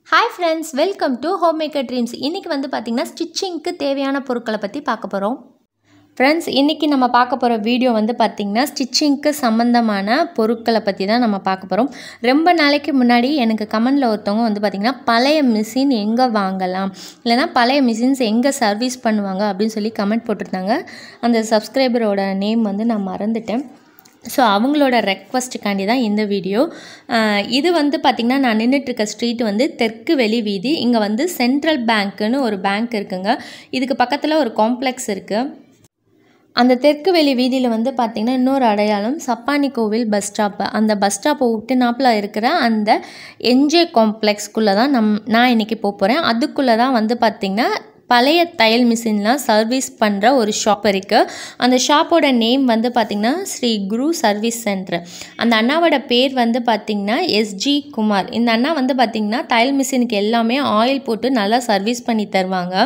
hi friends welcome to homemaker dreams இன்றைக்கி வந்து பார்த்திங்கன்னா ஸ்டிச்சிங்க்கு தேவையான பொருட்களை பற்றி பார்க்க போகிறோம் ஃப்ரெண்ட்ஸ் இன்றைக்கி நம்ம பார்க்க போகிற வீடியோ வந்து பார்த்திங்கன்னா ஸ்டிச்சிங்க்கு சம்மந்தமான பொருட்களை பற்றி தான் நம்ம பார்க்க போகிறோம் ரொம்ப நாளைக்கு முன்னாடி எனக்கு கமெண்டில் ஒருத்தவங்க வந்து பார்த்திங்கன்னா பழைய மிஷின் எங்கே வாங்கலாம் இல்லைனா பழைய மிஷின்ஸ் எங்கே சர்வீஸ் பண்ணுவாங்க அப்படின்னு சொல்லி கமெண்ட் போட்டிருந்தாங்க அந்த சப்ஸ்கிரைபரோட நேம் வந்து நான் மறந்துட்டேன் ஸோ அவங்களோட ரெக்வஸ்ட்டுக்காண்டி தான் இந்த வீடியோ அஹ் இது வந்து பார்த்திங்கன்னா நான் நின்றுட்டுருக்க ஸ்ட்ரீட் வந்து தெற்கு வெளி வீதி இங்கே வந்து சென்ட்ரல் பேங்க்குன்னு ஒரு பேங்க் இருக்குங்க இதுக்கு பக்கத்தில் ஒரு காம்ப்ளெக்ஸ் இருக்குது அந்த தெற்கு வெளி வீதியில் வந்து பார்த்திங்கன்னா இன்னொரு அடையாளம் சப்பானி கோவில் பஸ் ஸ்டாப்பு அந்த பஸ் ஸ்டாப்பை விட்டுனாப்பில் இருக்கிற அந்த என்ஜே காம்ப்ளெக்ஸ்க்குள்ளே தான் நம் நான் இன்றைக்கி போக போகிறேன் அதுக்குள்ளே தான் வந்து பார்த்திங்கன்னா பழைய தையல் மிஷின்லாம் சர்வீஸ் பண்ணுற ஒரு ஷாப் இருக்குது அந்த ஷாப்போட நேம் வந்து பார்த்திங்கன்னா ஸ்ரீ குரு சர்வீஸ் சென்டர் அந்த அண்ணாவோட பேர் வந்து பார்த்திங்கன்னா எஸ்ஜி குமார் இந்த அண்ணா வந்து பார்த்திங்கன்னா தையல் மிஷினுக்கு எல்லாமே ஆயில் போட்டு நல்லா சர்வீஸ் பண்ணி தருவாங்க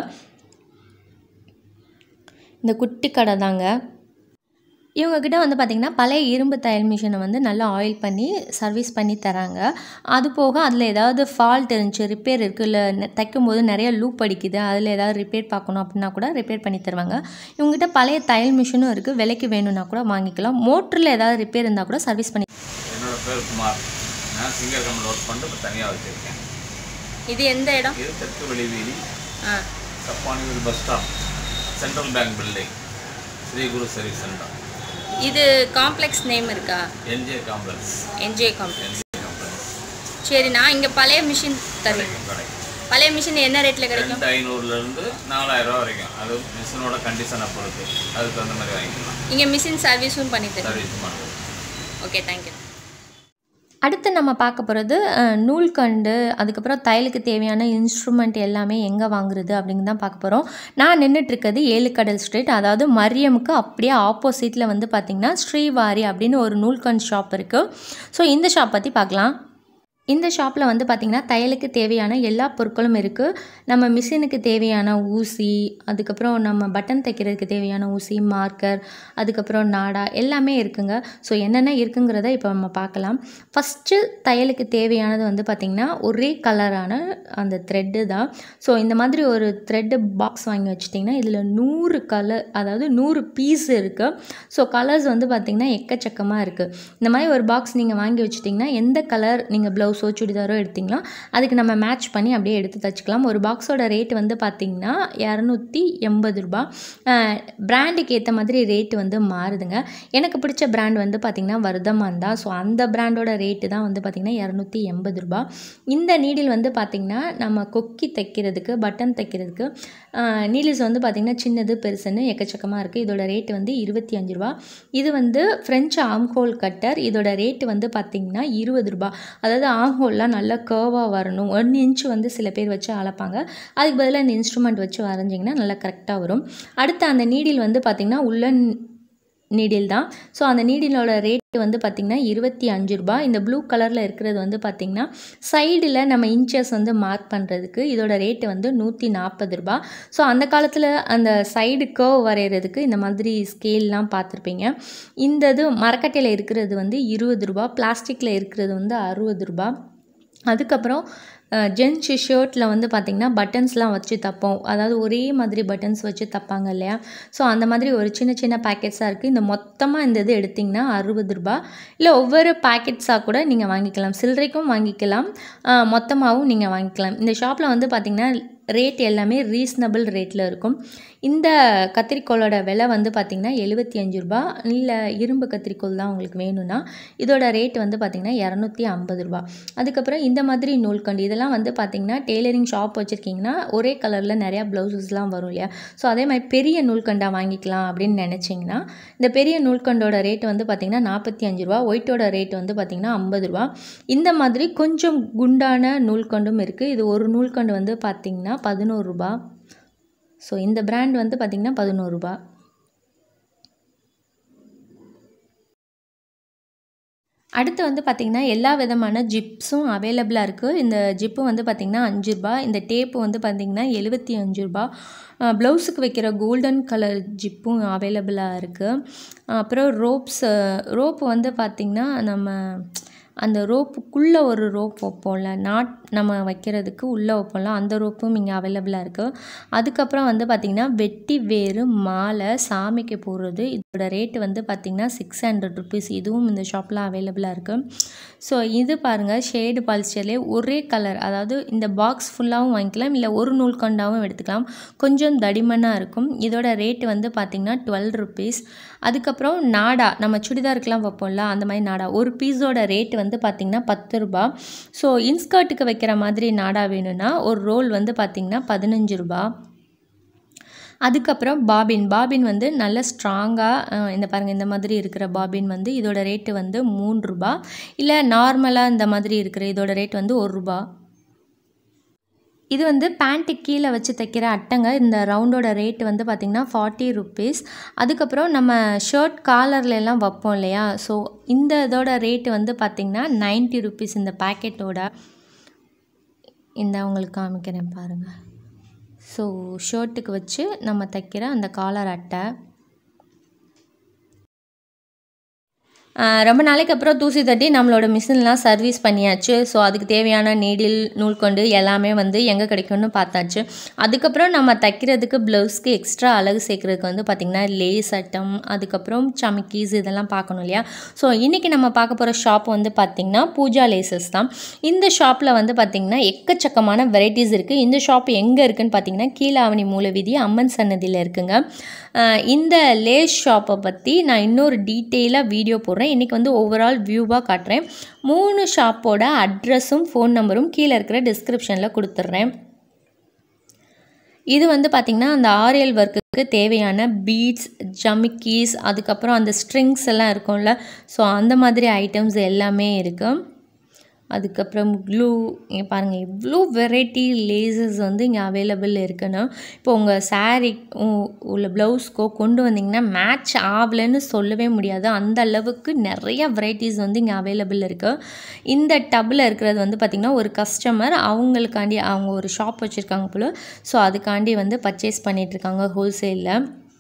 இந்த குட்டி கடை தாங்க இவங்கக்கிட்ட வந்து பார்த்திங்கன்னா பழைய இரும்பு தையல் மிஷினை வந்து நல்லா ஆயில் பண்ணி சர்வீஸ் பண்ணி தராங்க அது போக அதில் ஏதாவது ஃபால்ட் இருந்துச்சு ரிப்பேர் இருக்குது இல்லை தைக்கும் போது நிறைய லூப் அடிக்குது அதில் ஏதாவது ரிப்பேர் பார்க்கணும் அப்படின்னா கூட ரிப்பேர் பண்ணி தருவாங்க இவங்ககிட்ட பழைய தையல் மிஷினும் இருக்குது விலைக்கு வேணும்னா கூட வாங்கிக்கலாம் மோட்டரில் ஏதாவது ரிப்பேர் இருந்தால் கூட சர்வீஸ் பண்ணி என்னோட பேர் குமார் நான் சிங்கர் கம்பெனி ஒர்க் பண்ணிட்டு இப்போ தனியாக வச்சுருக்கேன் இது எந்த இடம் இது தெற்கு வெளி வீதி ஆ Sappaniyur bus stop central bank building Shri Guru service centre இது காம்ப்ளெக்ஸ் நேம் இருக்கா NJ complex NJ complex NJ complex சரி நான் இங்கே பழைய மிஷின் தருவேன் கிடைக்கும் கிடைக்கும் பழைய மிஷின் என்ன ரேட்டில் கிடைக்கும் ரெண்டு ஐநூறுலேருந்து நாலாயிரம் ரூபா வரைக்கும் அது மிஷினோட கண்டிஷனை பொறுத்து அதுக்கு தகுந்த மாதிரி வாங்கிக்கலாம் இங்கே மிஷின் சர்வீஸும் பண்ணி தருவேன் சர்வீஸ் பண்ணுறது ஓகே தேங்க்யூ அடுத்து நம்ம பார்க்க போகிறது நூல்கண்டு அதுக்கப்புறம் தையலுக்கு தேவையான இன்ஸ்ட்ருமெண்ட் எல்லாமே எங்கே வாங்குறது அப்படின்னு தான் பார்க்க போகிறோம் நான் நின்றுட்டுருக்கிறது ஏழுக்கடல் ஸ்ட்ரீட் அதாவது மரியமுக்கு அப்படியே ஆப்போசிட்டில் வந்து பார்த்திங்கன்னா ஸ்ரீவாரி அப்படின்னு ஒரு நூல்கண்ட் ஷாப் இருக்குது ஸோ இந்த ஷாப் பற்றி பார்க்கலாம் இந்த ஷாப்பில் வந்து பார்த்திங்கன்னா தையலுக்கு தேவையான எல்லா பொருட்களும் இருக்குது நம்ம மிஷினுக்கு தேவையான ஊசி அதுக்கப்புறம் நம்ம பட்டன் தைக்கிறதுக்கு தேவையான ஊசி மார்க்கர் அதுக்கப்புறம் நாடா எல்லாமே இருக்குங்க ஸோ என்னென்ன இருக்குங்கிறத இப்போ நம்ம பார்க்கலாம் ஃபஸ்ட்டு தையலுக்கு தேவையானது வந்து பார்த்திங்கன்னா ஒரே கலரான அந்த த்ரெட்டு தான் ஸோ இந்த மாதிரி ஒரு த்ரெட்டு பாக்ஸ் வாங்கி வச்சிட்டிங்கன்னா இதில் நூறு கலர் அதாவது நூறு பீஸ் இருக்குது ஸோ கலர்ஸ் வந்து பார்த்திங்கன்னா எக்கச்சக்கமாக இருக்குது இந்த மாதிரி ஒரு பாக்ஸ் நீங்கள் வாங்கி வச்சிட்டிங்கன்னா எந்த கலர் நீங்கள் ப்ளவுஸோ சுடிதாரோ எடுத்திங்களோ அதுக்கு நம்ம மேட்ச் பண்ணி அப்படியே எடுத்து தச்சுக்கலாம் ஒரு பாக்ஸோட ரேட் வந்து பார்த்திங்கன்னா இரநூத்தி எண்பது ரூபா பிராண்டுக்கு ஏற்ற மாதிரி ரேட்டு வந்து மாறுதுங்க எனக்கு பிடிச்ச பிராண்ட் வந்து பார்த்திங்கன்னா வர்தமான் தான் ஸோ அந்த பிராண்டோட ரேட்டு தான் வந்து பார்த்திங்கன்னா இரநூத்தி எண்பது ரூபா இந்த நீடில் வந்து பார்த்திங்கன்னா நம்ம கொக்கி தைக்கிறதுக்கு பட்டன் தைக்கிறதுக்கு நீடில்ஸ் வந்து பார்த்திங்கன்னா சின்னது பெருசுன்னு எக்கச்சக்கமாக இருக்குது இதோட ரேட்டு வந்து இருபத்தி அஞ்சு ரூபா இது வந்து ஃப்ரெஞ்சு ஆம்ஹோல் கட்டர் இதோட ரேட்டு வந்து பார்த்திங்கன்னா இருபது ரூபா அதாவது ஆம்ஹோல்லாம் நல்லா கேர்வாக வரணும் ஒன் இன்ச் வந்து சில பேர் வச்சு அளப்பாங்க அதுக்கு பதிலாக இந்த இன்ஸ்ட்ருமெண்ட் வச்சு வரைஞ்சிங்கன்னா நல்லா கரெக்டாக வரும் அடுத்து அந்த நீடில் வந்து பார்த்திங்கன்னா உள்ளன் நீடில் தான் ஸோ அந்த நீடிலோட ரேட் வந்து பார்த்திங்கன்னா இருபத்தி அஞ்சு ரூபா இந்த ப்ளூ கலரில் இருக்கிறது வந்து பார்த்திங்கன்னா சைடில் நம்ம இன்ச்சஸ் வந்து மார்க் பண்ணுறதுக்கு இதோட ரேட்டு வந்து நூற்றி நாற்பது ரூபா ஸோ அந்த காலத்தில் அந்த சைடு கர்வ் வரைகிறதுக்கு இந்த மாதிரி ஸ்கேல்லாம் பார்த்துருப்பீங்க இந்த இது மரக்கட்டையில் இருக்கிறது வந்து இருபது ரூபா பிளாஸ்டிக்கில் இருக்கிறது வந்து அறுபது ரூபா அதுக்கப்புறம் ஜென்ஸ் ஷர்ட்டில் வந்து பார்த்திங்கன்னா பட்டன்ஸ்லாம் வச்சு தைப்போம் அதாவது ஒரே மாதிரி பட்டன்ஸ் வச்சு தைப்பாங்க இல்லையா ஸோ அந்த மாதிரி ஒரு சின்ன சின்ன பேக்கெட்ஸாக இருக்குது இந்த மொத்தமாக இந்த இது எடுத்திங்கன்னா அறுபது ரூபா இல்லை ஒவ்வொரு பேக்கெட்ஸாக கூட நீங்கள் வாங்கிக்கலாம் சில்லறைக்கும் வாங்கிக்கலாம் மொத்தமாகவும் நீங்கள் வாங்கிக்கலாம் இந்த ஷாப்பில் வந்து பார்த்திங்கன்னா ரேட் எல்லாமே ரீசனபிள் ரேட்டில் இருக்கும் இந்த கத்திரிக்கோளோட விலை வந்து பார்த்திங்கன்னா எழுபத்தி அஞ்சு ரூபா இல்லை இரும்பு கத்திரிக்கோள் தான் உங்களுக்கு வேணும்னா இதோட ரேட் வந்து பார்த்திங்கன்னா இரநூத்தி ஐம்பது ரூபா அதுக்கப்புறம் இந்த மாதிரி நூல்கண்டு இதெல்லாம் வந்து பார்த்திங்கன்னா டெய்லரிங் ஷாப் வச்சுருக்கீங்கன்னா ஒரே கலரில் நிறையா ப்ளவுசஸ்லாம் வரும் இல்லையா ஸோ அதே மாதிரி பெரிய நூல்கண்டாக வாங்கிக்கலாம் அப்படின்னு நினச்சிங்கன்னா இந்த பெரிய நூல்கண்டோட ரேட் வந்து பார்த்திங்கன்னா நாற்பத்தி அஞ்சு ரூபா ஒயிட்டோட ரேட் வந்து பார்த்திங்கன்னா ஐம்பது ரூபா இந்த மாதிரி கொஞ்சம் குண்டான நூல்கண்டும் இருக்குது இது ஒரு நூல்கண்டு வந்து பார்த்திங்கன்னா பதினோரு ரூபா ஸோ இந்த பிராண்ட் வந்து பார்த்திங்கன்னா பதினோரு ரூபா அடுத்து வந்து பார்த்திங்கன்னா எல்லா விதமான ஜிப்ஸும் அவைலபிளாக இருக்குது இந்த ஜிப்பு வந்து பார்த்திங்கன்னா அஞ்சு ரூபா இந்த டேப்பு வந்து பார்த்திங்கன்னா எழுபத்தி அஞ்சு ரூபா ப்ளவுஸுக்கு வைக்கிற கோல்டன் கலர் ஜிப்பும் அவைலபிளாக இருக்குது அப்புறம் ரோப்ஸ் ரோப்பு வந்து பார்த்திங்கன்னா நம்ம அந்த ரோப்புக்குள்ளே ஒரு ரோப் வைப்போம்ல நாட் நம்ம வைக்கிறதுக்கு உள்ளே வைப்போம்ல அந்த ரோப்பும் இங்கே அவைலபிளாக இருக்குது அதுக்கப்புறம் வந்து பார்த்திங்கன்னா வெட்டி வேறு மாலை சாமிக்கு போடுறது இதோட ரேட்டு வந்து பார்த்திங்கன்னா சிக்ஸ் ஹண்ட்ரட் ருபீஸ் இதுவும் இந்த ஷாப்பில் அவைலபிளாக இருக்குது ஸோ இது பாருங்கள் ஷேடு பாலிஸ்டர்லேயே ஒரே கலர் அதாவது இந்த பாக்ஸ் ஃபுல்லாகவும் வாங்கிக்கலாம் இல்லை ஒரு நூல்கண்டாவும் எடுத்துக்கலாம் கொஞ்சம் தடிமனாக இருக்கும் இதோட ரேட்டு வந்து பார்த்திங்கன்னா டுவெல் ருபீஸ் அதுக்கப்புறம் நாடா நம்ம சுடிதாருக்கெலாம் வைப்போம்ல அந்த மாதிரி நாடா ஒரு பீஸோட ரேட் வந்து பார்த்திங்கன்னா பத்து ரூபா ஸோ இன்ஸ்கர்ட்டுக்கு வைக்கிற மாதிரி நாடா வேணும்னா ஒரு ரோல் வந்து பார்த்திங்கன்னா பதினஞ்சு ரூபா அதுக்கப்புறம் பாபின் பாபின் வந்து நல்ல ஸ்ட்ராங்காக இந்த பாருங்கள் இந்த மாதிரி இருக்கிற பாபின் வந்து இதோட ரேட்டு வந்து மூணு ரூபா இல்லை நார்மலாக இந்த மாதிரி இருக்கிற இதோட ரேட் வந்து ஒரு ரூபா இது வந்து பேண்ட்டு கீழே வச்சு தைக்கிற அட்டைங்க இந்த ரவுண்டோட ரேட்டு வந்து பார்த்திங்கன்னா ஃபார்ட்டி ருப்பீஸ் அதுக்கப்புறம் நம்ம ஷர்ட் காலர்ல எல்லாம் வைப்போம் இல்லையா ஸோ இந்த இதோட ரேட்டு வந்து பார்த்திங்கன்னா நைன்ட்டி ருப்பீஸ் இந்த பேக்கெட்டோட இந்த உங்களுக்கு காமிக்கிறேன் பாருங்கள் ஸோ ஷர்ட்டுக்கு வச்சு நம்ம தைக்கிற அந்த காலர் அட்டை ரொம்ப நாளைக்கு அப்புறம் தூசி தட்டி நம்மளோட மிஷின்லாம் சர்வீஸ் பண்ணியாச்சு ஸோ அதுக்கு தேவையான நீடில் நூல்கொண்டு எல்லாமே வந்து எங்கே கிடைக்கும்னு பார்த்தாச்சு அதுக்கப்புறம் நம்ம தைக்கிறதுக்கு ப்ளவுஸ்க்கு எக்ஸ்ட்ரா அழகு சேர்க்குறதுக்கு வந்து பார்த்திங்கன்னா லேஸ் அட்டம் அதுக்கப்புறம் சமிக்கீஸ் இதெல்லாம் பார்க்கணும் இல்லையா ஸோ இன்றைக்கி நம்ம பார்க்க போகிற ஷாப் வந்து பார்த்திங்கன்னா பூஜா லேசஸ் தான் இந்த ஷாப்பில் வந்து பார்த்திங்கன்னா எக்கச்சக்கமான வெரைட்டிஸ் இருக்குது இந்த ஷாப் எங்கே இருக்குதுன்னு பார்த்திங்கன்னா கீழாவணி மூலவீதி அம்மன் சன்னதியில் இருக்குங்க இந்த லேஸ் ஷாப்பை பற்றி நான் இன்னொரு டீட்டெயிலாக வீடியோ போடுறேன் இன்றைக்கி வந்து ஓவரால் வியூவாக காட்டுறேன் மூணு ஷாப்போட அட்ரஸும் ஃபோன் நம்பரும் கீழே இருக்கிற டிஸ்கிரிப்ஷனில் கொடுத்துட்றேன் இது வந்து பார்த்திங்கன்னா அந்த ஆரியல் ஒர்க்குக்கு தேவையான பீட்ஸ் ஜமிக்கீஸ் அதுக்கப்புறம் அந்த ஸ்ட்ரிங்ஸ் எல்லாம் இருக்கும்ல ஸோ அந்த மாதிரி ஐட்டம்ஸ் எல்லாமே இருக்குது அதுக்கப்புறம் க்ளூ இங்கே பாருங்கள் எவ்வளோ வெரைட்டி லேசஸ் வந்து இங்கே அவைலபிள் இருக்குன்னு இப்போ உங்கள் சாரீ உள்ள ப்ளவுஸ்க்கோ கொண்டு வந்தீங்கன்னா மேட்ச் ஆகலைன்னு சொல்லவே முடியாது அந்த அளவுக்கு நிறைய வெரைட்டிஸ் வந்து இங்கே அவைலபிள் இருக்குது இந்த டப்பில் இருக்கிறது வந்து பார்த்திங்கன்னா ஒரு கஸ்டமர் அவங்களுக்காண்டி அவங்க ஒரு ஷாப் வச்சுருக்காங்க போல் ஸோ அதுக்காண்டி வந்து பர்ச்சேஸ் பண்ணிகிட்ருக்காங்க ஹோல்சேலில்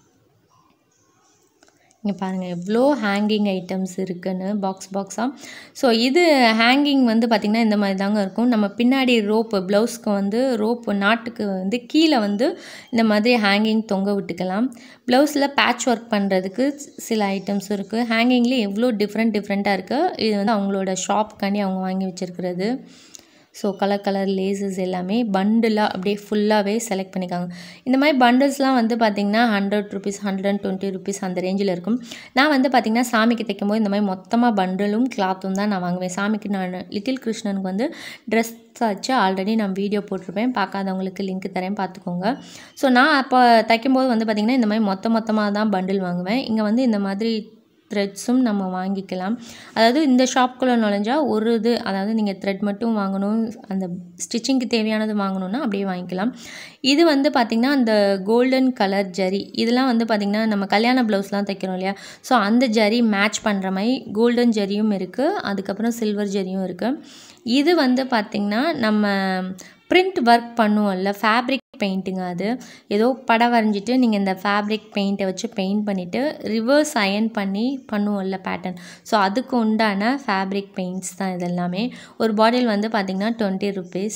இங்கே பாருங்கள் எவ்வளோ ஹேங்கிங் ஐட்டம்ஸ் இருக்குன்னு பாக்ஸ் பாக்ஸாக ஸோ இது ஹேங்கிங் வந்து பார்த்திங்கன்னா இந்த மாதிரி தாங்க இருக்கும் நம்ம பின்னாடி ரோப்பு ப்ளவுஸ்க்கு வந்து ரோப்பு நாட்டுக்கு வந்து கீழே வந்து இந்த மாதிரி ஹேங்கிங் தொங்க விட்டுக்கலாம் ப்ளவுஸில் பேட்ச் ஒர்க் பண்ணுறதுக்கு சில ஐட்டம்ஸ் இருக்குது ஹேங்கிங்லேயே எவ்வளோ டிஃப்ரெண்ட் டிஃப்ரெண்ட்டாக இருக்குது இது வந்து அவங்களோட ஷாப்புக்காண்டி அவங்க வாங்கி வச்சுருக்கிறது ஸோ கலர் கலர் லேசஸ் எல்லாமே பண்டிலாக அப்படியே ஃபுல்லாகவே செலக்ட் பண்ணிக்காங்க இந்த மாதிரி பண்டில்ஸ்லாம் வந்து பார்த்திங்கன்னா hundred rupees hundred and twenty rupees அந்த ரேஞ்சில் இருக்கும் நான் வந்து பார்த்திங்கன்னா சாமிக்கு தைக்கும்போது இந்த மாதிரி மொத்தமாக பண்டிலும் கிளாத்தும் தான் நான் வாங்குவேன் சாமிக்கு நான் லிட்டில் கிருஷ்ணனுக்கு வந்து ட்ரெஸ் வச்சு ஆல்ரெடி நான் வீடியோ போட்டிருப்பேன் பார்க்காதவங்களுக்கு லிங்க் தரேன் பார்த்துக்கோங்க ஸோ நான் அப்போ தைக்கும்போது வந்து பார்த்திங்கன்னா இந்த மாதிரி மொத்த மொத்தமாக தான் பண்டில் வாங்குவேன் இங்கே வந்து இந்த மாதிரி த்ரெட்ஸும் நம்ம வாங்கிக்கலாம் அதாவது இந்த ஷாப்குள்ளே நுழைஞ்சா ஒரு இது அதாவது நீங்கள் த்ரெட் மட்டும் வாங்கணும் அந்த ஸ்டிச்சிங்க்கு தேவையானது வாங்கணுன்னா அப்படியே வாங்கிக்கலாம் இது வந்து பார்த்திங்கன்னா அந்த கோல்டன் கலர் ஜரி இதெல்லாம் வந்து பார்த்திங்கன்னா நம்ம கல்யாண ப்ளவுஸ்லாம் தைக்கிறோம் இல்லையா ஸோ அந்த ஜரி மேட்ச் பண்ணுற மாதிரி கோல்டன் ஜரியும் இருக்குது அதுக்கப்புறம் சில்வர் ஜரியும் இருக்குது இது வந்து பார்த்திங்கன்னா நம்ம பிரிண்ட் ஒர்க் பண்ணுவோம்ல ஃபேப்ரிக் பெயிண்ட்டுங்க அது ஏதோ படம் வரைஞ்சிட்டு நீங்கள் இந்த ஃபேப்ரிக் பெயிண்ட்டை வச்சு பெயிண்ட் பண்ணிவிட்டு ரிவர்ஸ் அயன் பண்ணி பண்ணுவோம்ல பேட்டர்ன் ஸோ அதுக்கு உண்டான ஃபேப்ரிக் பெயிண்ட்ஸ் தான் இது எல்லாமே ஒரு பாட்டில் வந்து பார்த்திங்கன்னா டுவெண்ட்டி ருபீஸ்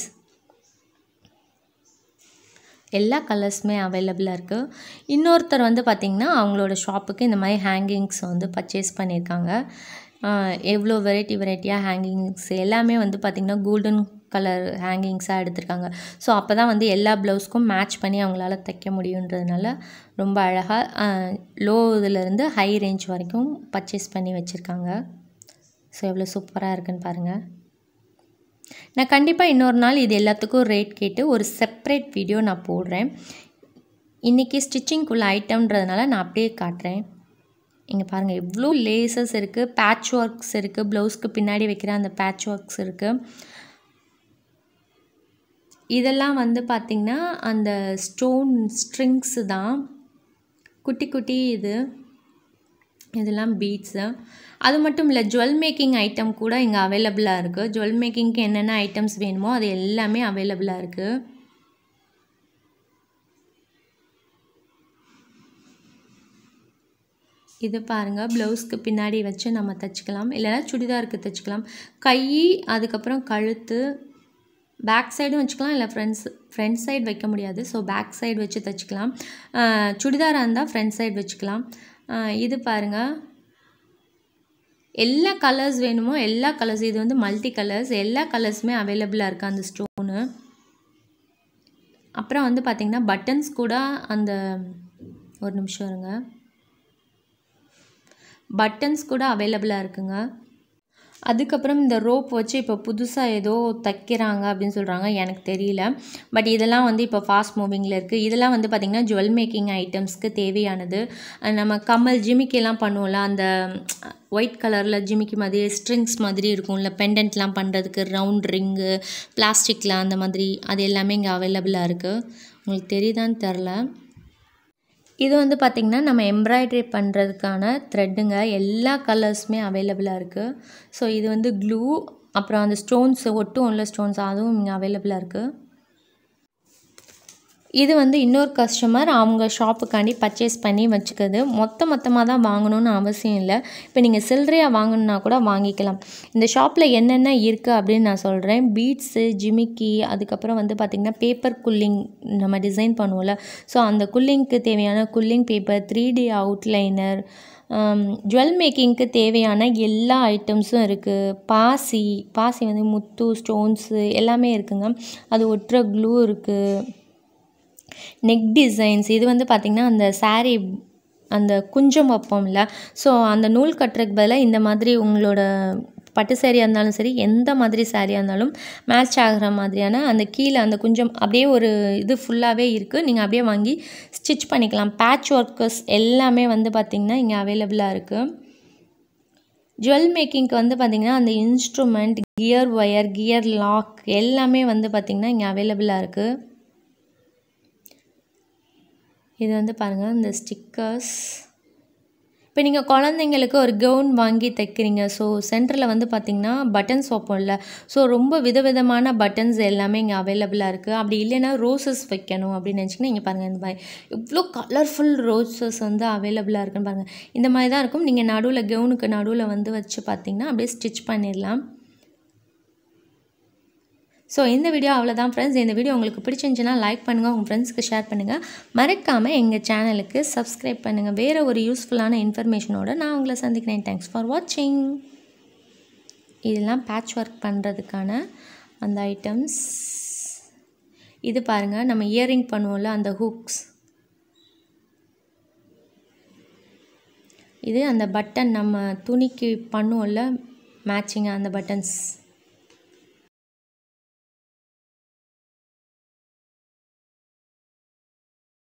எல்லா கலர்ஸுமே அவைலபிளாக இருக்குது இன்னொருத்தர் வந்து பார்த்திங்கன்னா அவங்களோட ஷாப்புக்கு இந்த மாதிரி ஹேங்கிங்ஸ் வந்து பர்ச்சேஸ் பண்ணியிருக்காங்க எவ்வளோ வெரைட்டி வெரைட்டியாக ஹேங்கிங்ஸ் எல்லாமே வந்து பார்த்திங்கன்னா கோல்டன் கலர் ஹேங்கிங்ஸாக எடுத்திருக்காங்க ஸோ அப்போ தான் வந்து எல்லா ப்ளவுஸ்க்கும் மேட்ச் பண்ணி அவங்களால தைக்க முடியுன்றதுனால ரொம்ப அழகாக லோ இதிலேருந்து ஹை ரேஞ்ச் வரைக்கும் பர்ச்சேஸ் பண்ணி வச்சுருக்காங்க ஸோ எவ்வளோ சூப்பராக இருக்குன்னு பாருங்கள் நான் கண்டிப்பாக இன்னொரு நாள் இது எல்லாத்துக்கும் ரேட் கேட்டு ஒரு செப்ரேட் வீடியோ நான் போடுறேன் இன்றைக்கி ஸ்டிச்சிங்குள்ள ஐட்டம்ன்றதுனால நான் அப்படியே காட்டுறேன் இங்கே பாருங்கள் எவ்வளோ லேசஸ் இருக்குது பேட்ச் ஒர்க்ஸ் இருக்குது ப்ளவுஸ்க்கு பின்னாடி வைக்கிற அந்த பேட்ச் ஒர்க்ஸ் இருக்குது இதெல்லாம் வந்து பார்த்திங்கன்னா அந்த ஸ்டோன் ஸ்ட்ரிங்ஸு தான் குட்டி குட்டி இது இதெல்லாம் பீட்ஸு அது மட்டும் இல்லை ஜுவல் மேக்கிங் ஐட்டம் கூட இங்கே அவைலபிளாக இருக்குது ஜுவல் மேக்கிங்க்கு என்னென்ன ஐட்டம்ஸ் வேணுமோ அது எல்லாமே அவைலபிளாக இருக்குது இது பாருங்கள் ப்ளவுஸ்க்கு பின்னாடி வச்சு நம்ம தைச்சிக்கலாம் இல்லைனா சுடிதாருக்கு தைச்சிக்கலாம் கை அதுக்கப்புறம் கழுத்து பேக் சைடும் வச்சுக்கலாம் இல்லை ஃப்ரண்ட்ஸ் ஃப்ரண்ட் சைடு வைக்க முடியாது ஸோ பேக் சைடு வச்சு தைச்சிக்கலாம் அஹ் சுடிதாராக இருந்தால் ஃப்ரண்ட் சைடு வச்சுக்கலாம் அஹ் இது பாருங்கள் எல்லா கலர்ஸ் வேணுமோ எல்லா கலர்ஸ் இது வந்து மல்டி கலர்ஸ் எல்லா கலர்ஸுமே அவைலபிளாக இருக்குது அந்த ஸ்டோனு அப்புறம் வந்து பார்த்திங்கன்னா பட்டன்ஸ் கூட அந்த ஒரு நிமிஷம் இருங்க பட்டன்ஸ் கூட அவைலபிளாக இருக்குங்க அதுக்கப்புறம் இந்த ரோப் வச்சு இப்போ புதுசாக ஏதோ தைக்கிறாங்க அப்படின்னு சொல்கிறாங்க எனக்கு தெரியல பட் இதெல்லாம் வந்து இப்போ ஃபாஸ்ட் மூவிங்கில் இருக்குது இதெல்லாம் வந்து பார்த்திங்கன்னா ஜுவல் மேக்கிங் ஐட்டம்ஸ்க்கு தேவையானது அஹ் நம்ம கம்மல் ஜிமிக்கெல்லாம் பண்ணுவோம்ல அந்த ஒயிட் கலரில் ஜிமிக்கி மாதிரி ஸ்ட்ரிங்ஸ் மாதிரி இருக்கும்ல பெண்டன்ட்லாம் பண்ணுறதுக்கு ரவுண்ட் ரிங்கு பிளாஸ்டிக்கில் அந்த மாதிரி அது எல்லாமே இங்கே அவைலபிளாக இருக்குது உங்களுக்கு தெரியுதான்னு தெரில இது வந்து பார்த்திங்கன்னா நம்ம எம்ப்ராய்டரி பண்ணுறதுக்கான த்ரெட்டுங்க எல்லா கலர்ஸுமே அவைலபிளாக இருக்குது ஸோ இது வந்து க்ளூ அப்புறம் அந்த ஸ்டோன்ஸ் ஒட்டும் உள்ள ஸ்டோன்ஸ் அதுவும் இங்கே அவைலபிளாக இருக்குது இது வந்து இன்னொரு கஸ்டமர் அவங்க ஷாப்புக்காண்டி பர்ச்சேஸ் பண்ணி வச்சுக்கிறது மொத்த மொத்தமாக தான் வாங்கணும்னு அவசியம் இல்லை இப்போ நீங்கள் சில்லறையாக வாங்கணுன்னா கூட வாங்கிக்கலாம் இந்த ஷாப்பில் என்னென்ன இருக்குது அப்படின்னு நான் சொல்கிறேன் பீட்ஸு ஜிமிக்கி அதுக்கப்புறம் வந்து பார்த்திங்கன்னா பேப்பர் குல்லிங் நம்ம டிசைன் பண்ணுவோம்ல ஸோ அந்த குல்லிங்க்கு தேவையான quilling paper three D outliner jewel மேக்கிங்க்கு தேவையான எல்லா ஐட்டம்ஸும் இருக்குது பாசி பாசி வந்து முத்து ஸ்டோன்ஸு எல்லாமே இருக்குங்க அது ஒட்டுற க்ளூ இருக்குது நெக் டிசைன்ஸ் இது வந்து பார்த்திங்கன்னா அந்த saree அந்த குஞ்சம் வைப்போம்ல ஸோ அந்த நூல் கட்டுறதுக்கு பதிலாக இந்த மாதிரி உங்களோட பட்டு சேரீயாக இருந்தாலும் சரி எந்த மாதிரி சாரியாக இருந்தாலும் மேட்ச் ஆகிற மாதிரியான அந்த கீழே அந்த குஞ்சம் அப்படியே ஒரு இது ஃபுல்லாகவே இருக்குது நீங்கள் அப்படியே வாங்கி ஸ்டிச் பண்ணிக்கலாம் பேட்ச் ஒர்க்கர்ஸ் எல்லாமே வந்து பார்த்திங்கன்னா இங்கே அவைலபிளாக இருக்குது ஜுவல் மேக்கிங்க்கு வந்து பார்த்திங்கன்னா அந்த instrument gear wire gear lock எல்லாமே வந்து பார்த்திங்கன்னா இங்கே அவைலபிளாக இருக்குது இது வந்து பாருங்கள் இந்த ஸ்டிக்கர்ஸ் இப்போ நீங்கள் குழந்தைங்களுக்கு ஒரு கவுன் வாங்கி தைக்கிறீங்க ஸோ சென்டரில் வந்து பார்த்திங்கன்னா பட்டன்ஸ் வைப்போம்ல ஸோ ரொம்ப விதவிதமான பட்டன்ஸ் எல்லாமே இங்கே அவைலபிளாக இருக்குது அப்படி இல்லைன்னா ரோசஸ் வைக்கணும் அப்படின்னு நினச்சிங்கன்னா இங்கே பாருங்கள் இந்த மாதிரி இவ்வளோ கலர்ஃபுல் ரோசஸ் வந்து அவைலபிளாக இருக்குன்னு பாருங்கள் இந்த மாதிரி தான் இருக்கும் நீங்கள் நடுவில் கவுனுக்கு நடுவில் வந்து வச்சு பார்த்தீங்கன்னா அப்படியே ஸ்டிச் பண்ணிடலாம் ஸோ இந்த வீடியோ அவ்வளோதான் ஃப்ரெண்ட்ஸ் இந்த வீடியோ உங்களுக்கு பிடிச்சிருந்துச்சுன்னா லைக் பண்ணுங்கள் உங்கள் ஃப்ரெண்ட்ஸ்க்கு ஷேர் பண்ணுங்கள் மறக்காமல் எங்கள் சேனலுக்கு சப்ஸ்கிரைப் பண்ணுங்கள் வேறு ஒரு யூஸ்ஃபுல்லான இன்ஃபர்மேஷனோட நான் உங்களை சந்திக்கிறேன் தேங்க்ஸ் ஃபார் வாட்சிங் இதெல்லாம் பேட்ச் ஒர்க் பண்ணுறதுக்கான அந்த ஐட்டம்ஸ் இது பாருங்கள் நம்ம இயரிங் பண்ணுவோம்ல அந்த ஹூக்ஸ் இது அந்த பட்டன் நம்ம துணிக்கு பண்ணுவோம்ல மேட்சிங்காக அந்த பட்டன்ஸ்